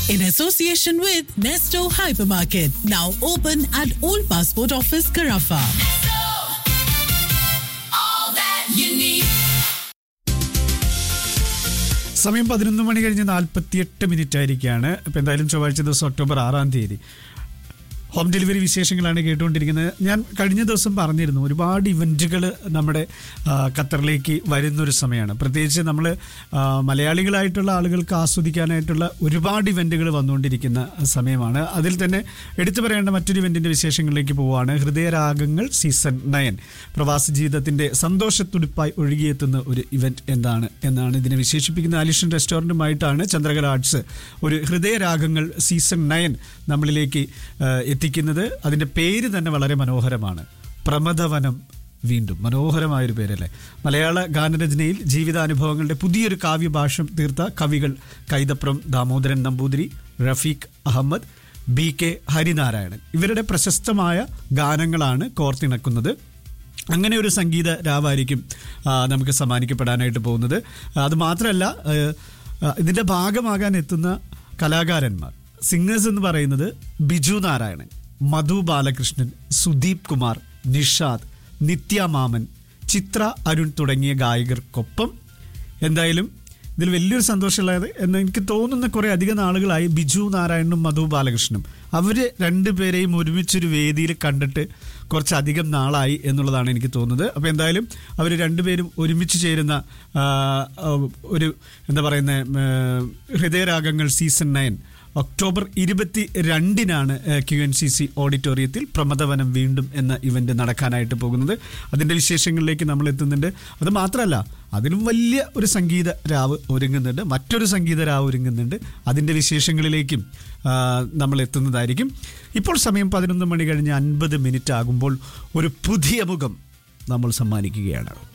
in association with Nesto Hypermarket, now open at Old Passport Office, Carafa. all that you need. സമയം പതിനൊന്ന് മണി കഴിഞ്ഞ് നാൽപ്പത്തിയെട്ട് minute ആയിരിക്കുകയാണ് ഇപ്പം എന്തായാലും ചൊവ്വാഴ്ച ദിവസം ഒക്ടോബർ ആറാം തീയതി ഹോം ഡെലിവറി വിശേഷങ്ങളാണ് കേട്ടുകൊണ്ടിരിക്കുന്നത് ഞാൻ കഴിഞ്ഞ ദിവസം പറഞ്ഞിരുന്നു ഒരുപാട് ഇവൻറ്റുകൾ നമ്മുടെ ആ, ഖത്തറിലേക്ക് വരുന്നൊരു സമയമാണ് പ്രത്യേകിച്ച് നമ്മൾ മലയാളികളായിട്ടുള്ള ആളുകൾക്ക് ആസ്വദിക്കാനായിട്ടുള്ള ഒരുപാട് ഇവൻറ്റുകൾ വന്നുകൊണ്ടിരിക്കുന്ന സമയമാണ് അതിൽ തന്നെ എടുത്തു പറയേണ്ട മറ്റൊരു ഇവൻറ്റിൻ്റെ വിശേഷങ്ങളിലേക്ക് പോവുകയാണ് ഹൃദയരാഗങ്ങൾ സീസൺ നയൻ പ്രവാസി ജീവിതത്തിൻ്റെ സന്തോഷത്തുടിപ്പായി ഒഴുകിയെത്തുന്ന ഒരു ഇവൻറ്റ് എന്താണ് എന്നാണ് ഇതിനെ വിശേഷിപ്പിക്കുന്ന ആലിഷൻ റെസ്റ്റോറൻറ്റുമായിട്ടാണ് ചന്ദ്രകല ആർട്സ് ഒരു ഹൃദയരാഗങ്ങൾ സീസൺ നയൻ നമ്മളിലേക്ക് ആ, എത്തിക്കുന്നത് അതിൻ്റെ പേര് തന്നെ വളരെ മനോഹരമാണ് പ്രമദവനം വീണ്ടും മനോഹരമായൊരു പേരല്ലേ മലയാള ഗാനരചനയിൽ ജീവിതാനുഭവങ്ങളുടെ പുതിയൊരു കാവ്യഭാഷം തീർത്ത കവികൾ കൈതപ്രം ദാമോദരൻ നമ്പൂതിരി റഫീഖ് അഹമ്മദ് ബി കെ ഹരിനാരായണൻ ഇവരുടെ പ്രശസ്തമായ ഗാനങ്ങളാണ് കോർത്തിണക്കുന്നത് അങ്ങനെ ഒരു സംഗീത രാവായിരിക്കും ആ, നമുക്ക് സമ്മാനിക്കപ്പെടാനായിട്ട് പോകുന്നത് അത് മാത്രമല്ല ഏഹ്, ആ, ഇതിൻ്റെ ഭാഗമാകാൻ എത്തുന്ന കലാകാരന്മാർ സിംഗേഴ്സ് എന്ന് പറയുന്നത് ബിജു നാരായണൻ മധു ബാലകൃഷ്ണൻ സുദീപ് കുമാർ നിഷാദ് നിത്യ മാമൻ ചിത്ര അരുൺ തുടങ്ങിയ ഗായകർക്കൊപ്പം എന്തായാലും ഇതിൽ വലിയൊരു സന്തോഷമുള്ളത് എന്ന് എനിക്ക് തോന്നുന്ന കുറെ അധികം നാളുകളായി ബിജു നാരായണനും മധു ബാലകൃഷ്ണനും അവര് രണ്ടുപേരെയും ഒരുമിച്ചൊരു വേദിയിൽ കണ്ടിട്ട് കുറച്ചധികം നാളായി എന്നുള്ളതാണ് എനിക്ക് തോന്നുന്നത് അപ്പോൾ എന്തായാലും അവർ രണ്ടുപേരും ഒരുമിച്ച് ചേരുന്ന ആ, ആ, ഒരു എന്താ പറയുന്നത് ഹൃദയരാഗങ്ങൾ സീസൺ നയൻ ഒക്ടോബർ ഇരുപത്തി രണ്ടിനാണ് ക്യു എൻ സി സി ഓഡിറ്റോറിയത്തിൽ പ്രമദവനം വീണ്ടും എന്ന ഇവന്റ് നടക്കാനായിട്ട് പോകുന്നത് അതിന്റെ വിശേഷങ്ങളിലേക്ക് നമ്മൾ എത്തുന്നുണ്ട് അത് മാത്രമല്ല അതിലും വലിയ ഒരു സംഗീത രാവ് ഒരുങ്ങുന്നുണ്ട് മറ്റൊരു സംഗീത രാവ് ഒരുങ്ങുന്നുണ്ട് അതിന്റെ വിശേഷങ്ങളിലേക്കും ആ, നമ്മൾ എത്തുന്നതായിരിക്കും ഇപ്പോൾ സമയം പതിനൊന്ന് മണി കഴിഞ്ഞ് അൻപത് മിനിറ്റ് ആകുമ്പോൾ ഒരു പുതിയ മുഖം നമ്മൾ സമ്മാനിക്കുകയാണ്